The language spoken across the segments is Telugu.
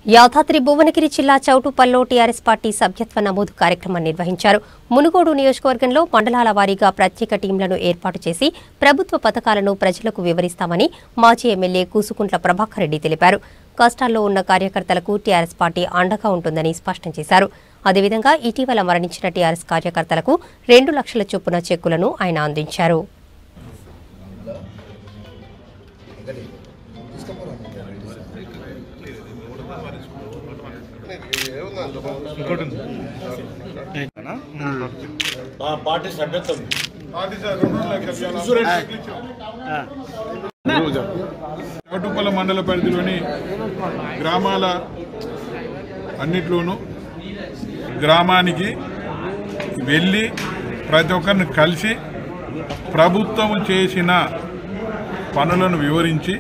యాదాద్రి భువనగిరి జిల్లా చౌటుపల్లో టీఆర్ఎస్ పార్టీ సభ్యత్వ నమోదు కార్యక్రమం నిర్వహించారు మునుగోడు నియోజకవర్గంలో మండలాల వారీగా ప్రత్యేక టీంలను ఏర్పాటు చేసి ప్రభుత్వ పథకాలను ప్రజలకు వివరిస్తామని మాజీ ఎమ్మెల్యే కూసుకుంట్ల ప్రభాకర్ రెడ్డి తెలిపారు కష్టాల్లో ఉన్న కార్యకర్తలకు టీఆర్ఎస్ పార్టీ అండగా ఉంటుందని స్పష్టం చేశారు అదేవిధంగా ఇటీవల మరణించిన టీఆర్ఎస్ కార్యకర్తలకు రెండు లక్షల చొప్పున చెక్కులను ఆయన అందించారు ఆ పార్టీ సభ్యత్వం చౌటుప్పల మండల పరిధిలోని గ్రామాల అన్నిట్లోనూ గ్రామానికి వెళ్ళి ప్రతి ఒక్కరిని కలిసి ప్రభుత్వం చేసిన పనులను వివరించి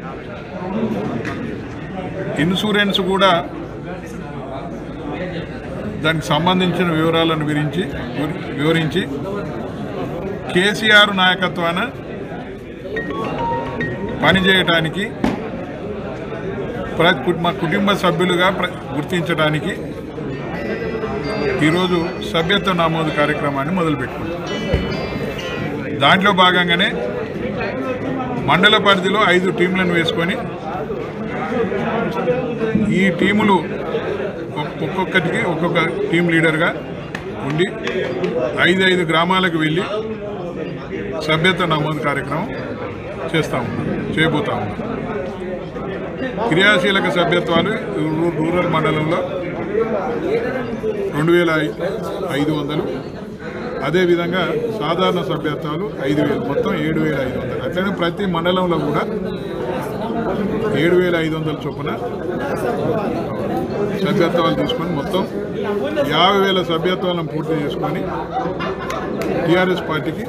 ఇన్సూరెన్స్ కూడా దానికి సంబంధించిన వివరాలను వివరించి వివరించి కేసీఆర్ నాయకత్వాన పనిచేయటానికి ప్ర మా కుటుంబ సభ్యులుగా ప్ర గుర్తించడానికి ఈరోజు సభ్యత్వ నమోదు కార్యక్రమాన్ని మొదలుపెట్టుకున్నాం దాంట్లో భాగంగానే మండల పరిధిలో ఐదు టీంలను వేసుకొని ఈ టీములు ఒక్- ఒక్కొక్కటికి ఒక్కొక్క టీం లీడర్గా ఉండి ఐదు ఐదు గ్రామాలకు వెళ్ళి సభ్యత్వ నమోదు కార్యక్రమం చేస్తా ఉన్నాం చేయబోతా ఉన్నాం క్రియాశీలక సభ్యత్వాలు రూ- రూరల్ మండలంలో రెండు వేల ఐ- ఐదు వందలు అదేవిధంగా సాధారణ సభ్యత్వాలు ఐదు వేలు మొత్తం ఏడు వేల ఐదు వందలు అట్లనే ప్రతి మండలంలో కూడా ఏడు వేల ఐదు వందల చొప్పున సభ్యత్వాలు తీసుకొని మొత్తం యాభై వేల సభ్యత్వాలను పూర్తి చేసుకొని టీఆర్ఎస్ పార్టీకి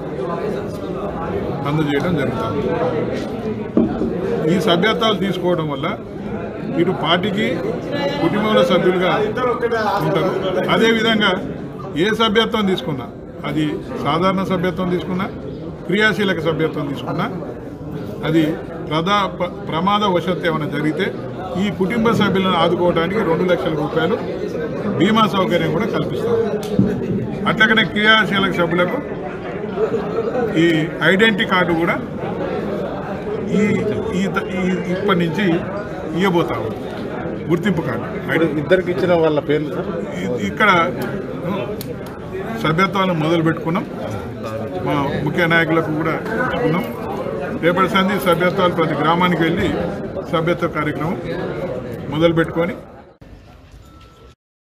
అందజేయడం జరుగుతుంది ఈ సభ్యత్వాలు తీసుకోవడం వల్ల ఇటు పార్టీకి కుటుంబంలో సభ్యులుగా ఉంటారు అదేవిధంగా ఏ సభ్యత్వం తీసుకున్నా అది సాధారణ సభ్యత్వం తీసుకున్నా క్రియాశీలక సభ్యత్వం తీసుకున్నా అది ప్రధా ప్ర- ప్రమాద వశత్తు ఏమైనా జరిగితే ఈ కుటుంబ సభ్యులను ఆదుకోవడానికి రెండు లక్షల రూపాయలు బీమా సౌకర్యం కూడా కల్పిస్తాం అట్లకనే క్రియాశీలక సభ్యులకు ఈ ఐడెంటిటీ కార్డు కూడా ఈ ఈ ఈ- ఇప్పటి నుంచి ఇవ్వబోతాము గుర్తింపు కార్డు ఐడెంటి ఇద్దరికి ఇచ్చిన వాళ్ళ పేర్లు సార్ ఇ- ఇక్కడ సభ్యత్వాలను మొదలు పెట్టుకున్నాం మా ముఖ్య నాయకులకు కూడా ఇచ్చుకున్నాం రేపటి సంధి సభ్యత్వాలు ప్రతి గ్రామానికి వెళ్ళి సభ్యత్వ కార్యక్రమం మొదలు పెట్టుకొని